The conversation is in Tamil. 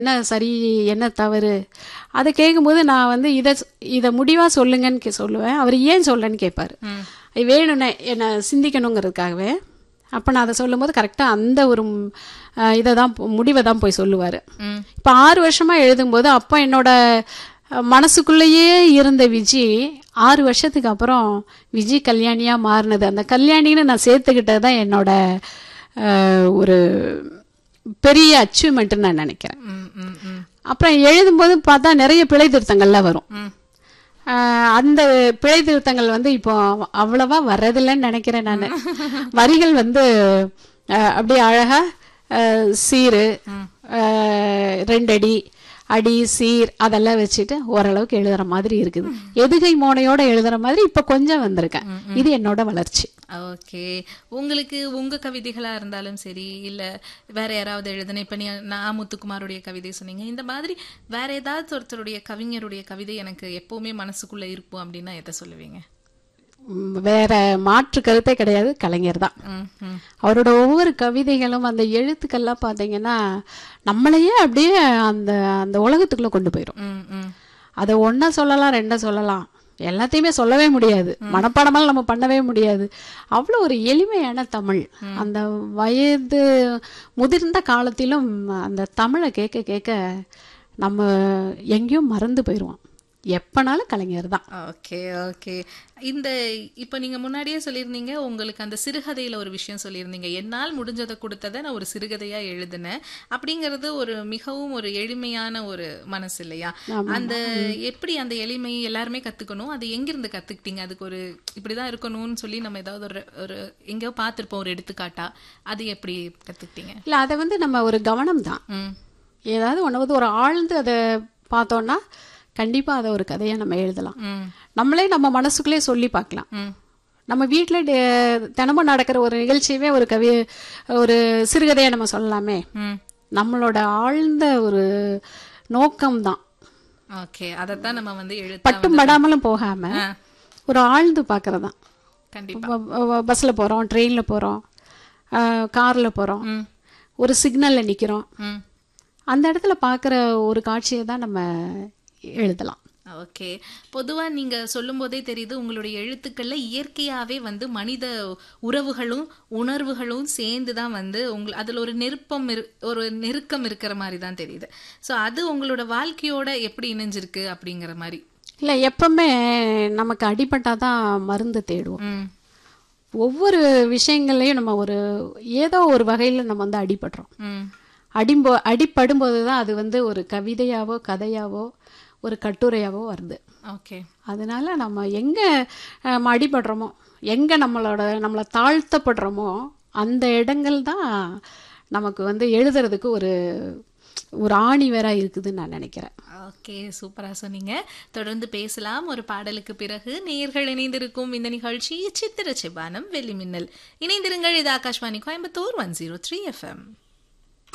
என்ன சரி என்ன தவறு அதை கேட்கும்போது நான் வந்து இதை இதை முடிவாக சொல்லுங்கன்னு கே- சொல்லுவேன் அவர் ஏன் சொல்லன்னு கேட்பாரு அது வேணும்னே என்னை சிந்திக்கணுங்கிறதுக்காகவே அப்போ நான் அதை சொல்லும்போது கரெக்டாக அந்த ஒரு இதை தான் முடிவை தான் போய் சொல்லுவார் இப்போ ஆறு வருஷமாக எழுதும்போது அப்போ என்னோட அஹ், மனசுக்குள்ளேயே இருந்த விஜி ஆறு வருஷத்துக்கு அப்புறம் விஜி கல்யாணியாக மாறினது அந்த கல்யாணின்னு நான் சேர்த்துக்கிட்டது தான் என்னோட அஹ், ஒரு பெரிய அச்சீவ்மெண்ட்டுன்னு நான் நினைக்கிறேன் ம், ம், ம். அப்புறம் எழுதும்போது பார்த்தா நிறைய பிழை திருத்தங்கள்லாம் வரும் ஆஹ் அந்த பிழை திருத்தங்கள் வந்து இப்போ அவ்வளவா வர்றதில்லைன்னு நினைக்கிறேன் நான் வரிகள் வந்து ஆஹ் அப்படியே அழகா ஆஹ் சீரு ஆஹ் ரெண்டடி அடி சீர் அதெல்லாம் வச்சுட்டு ஓரளவுக்கு எழுதுற மாதிரி இருக்குது எதுகை மோனையோட எழுதுற மாதிரி இப்போ கொஞ்சம் வந்திருக்கேன் இது என்னோட வளர்ச்சி ஓகே உங்களுக்கு உங்க கவிதைகளா இருந்தாலும் சரி இல்ல வேற யாராவது எழுதுன இப்ப நீ நான் முத்துக்குமாருடைய கவிதை சொன்னீங்க இந்த மாதிரி வேற ஏதாவது ஒருத்தருடைய கவிஞருடைய கவிதை எனக்கு எப்பவுமே மனசுக்குள்ள இருக்கும் அப்படின்னா எதை சொல்லுவீங்க உம், வேற மாற்று கருத்தே கிடையாது கலைஞர் தான் ம், ம். அவரோட ஒவ்வொரு கவிதைகளும் அந்த எழுத்துக்கள்லாம் பார்த்தீங்கன்னா நம்மளையே அப்படியே அந்த அந்த உலகத்துக்குள்ள கொண்டு போயிடும் ம், ம். அதை ஒன்றா சொல்லலாம் ரெண்டா சொல்லலாம் எல்லாத்தையுமே சொல்லவே முடியாது மனப்பாடமெல்லாம் நம்ம பண்ணவே முடியாது அவ்வளோ ஒரு எளிமையான தமிழ் அந்த வயது முதிர்ந்த காலத்திலும் அந்த தமிழை கேட்க கேட்க நம்ம எங்கேயும் மறந்து போயிடுவோம் எப்பனாலும் கலைஞர் தான் ஓகே ஓகே இந்த இப்போ நீங்க முன்னாடியே சொல்லியிருந்தீங்க உங்களுக்கு அந்த சிறுகதையில ஒரு விஷயம் சொல்லியிருந்தீங்க என்னால் முடிஞ்சதை கொடுத்ததை நான் ஒரு சிறுகதையா எழுதினேன் அப்படிங்கிறது ஒரு மிகவும் ஒரு எளிமையான ஒரு மனசு இல்லையா அந்த எப்படி அந்த எளிமை எல்லாருமே கத்துக்கணும் அது எங்கிருந்து கத்துக்கிட்டீங்க அதுக்கு ஒரு இப்படிதான் இருக்கணும்னு சொல்லி நம்ம ஏதாவது ஒரு ஒரு எங்கேயோ பார்த்திருப்போம் ஒரு எடுத்துக்காட்டா அது எப்படி கத்துக்கிட்டீங்க இல்லை அதை வந்து நம்ம ஒரு கவனம் தான் ம் ஏதாவது ஒன்று வந்து ஒரு ஆழ்ந்து அதை பார்த்தோன்னா கண்டிப்பாக அதை ஒரு கதையை நம்ம எழுதலாம் ம் நம்மளே நம்ம மனசுக்குள்ளே சொல்லி பார்க்கலாம் ம் நம்ம வீட்டில் தினமும் நடக்கிற ஒரு நிகழ்ச்சியவே ஒரு கவி ஒரு சிறுகதையை நம்ம சொல்லலாமே ம் நம்மளோட ஆழ்ந்த ஒரு நோக்கம்தான் ஓகே அதைத்தான் நம்ம வந்து எழுத்த பட்டும் படாமலும் போகாம ஒரு ஆழ்ந்து பார்க்கறது தான் கண்டிப்பா பஸ்ஸில் போகிறோம் ட்ரெயினில் போகிறோம் காரில் போகிறோம் ம் ஒரு சிக்னலில் நிற்கிறோம் ம் அந்த இடத்துல பார்க்குற ஒரு காட்சியை தான் நம்ம எழுதலாம் ஓகே பொதுவா நீங்க சொல்லும் போதே தெரியுது உங்களுடைய எழுத்துக்கள்ல இயற்கையாவே வந்து மனித உறவுகளும் உணர்வுகளும் சேர்ந்து தான் வந்து உங்க அதுல ஒரு நெருப்பம் இரு- ஒரு நெருக்கம் இருக்கிற மாதிரி தான் தெரியுது சோ அது உங்களோட வாழ்க்கையோட எப்படி இணைஞ்சிருக்கு அப்படிங்கிற மாதிரி இல்லை எப்பவுமே நமக்கு அடிபட்டால் தான் மருந்து தேடுவோம் ம் ஒவ்வொரு விஷயங்கள்லையும் நம்ம ஒரு ஏதோ ஒரு வகையில் நம்ம வந்து அடிபடுறோம் ம் அடிம்போ அடிப்படும்போது தான் அது வந்து ஒரு கவிதையாவோ கதையாவோ ஒரு கட்டுரையாவோ வருது ஓகே அதனால நம்ம எங்கே நம்ம அடிபடுறோமோ எங்கே நம்மளோட நம்மளை தாழ்த்தப்படுறோமோ அந்த இடங்கள் தான் நமக்கு வந்து எழுதுறதுக்கு ஒரு ஒரு ஆணி வேற இருக்குதுன்னு நான் நினைக்கிறேன் ஓகே சூப்பரா சொன்னீங்க தொடர்ந்து பேசலாம் ஒரு பாடலுக்கு பிறகு நேயர்கள் இணைந்திருக்கும் இந்த நிகழ்ச்சி சித்திர செவ்வானம் வெள்ளி மின்னல் இணைந்திருங்கள் இது Akashvani Coimbatore one zero three FM